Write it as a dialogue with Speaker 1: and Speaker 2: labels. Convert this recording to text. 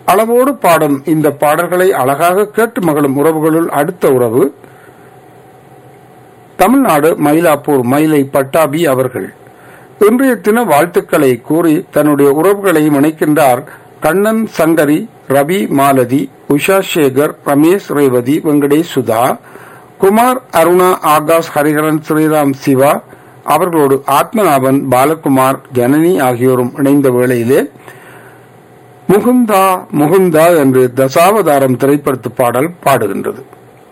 Speaker 1: அளவோடு பாடும் இந்த பாடல்களை அழகாக கேட்டு மகளும் உறவுகளுள் அடுத்த உறவு தமிழ்நாடு மயிலாப்பூர் மயிலை பட்டாபி அவர்கள் இன்றைய தின வாழ்த்துக்களை கூறி தன்னுடைய உறவுகளையும் இணைக்கின்றார் கண்ணன் சங்கரி ரவி மாலதி உஷா சேகர் ரமேஷ் ரேவதி வெங்கடேஷ் சுதா குமார் அருணா ஆகாஷ் ஹரிஹரன் ஸ்ரீராம் சிவா அவர்களோடு ஆத்மநாபன் பாலகுமார் ஜனனி ஆகியோரும் இணைந்த வேளையிலே முகுந்தா முகுந்தா என்று தசாவதாரம் திரைப்படத்து பாடல் பாடுகின்றது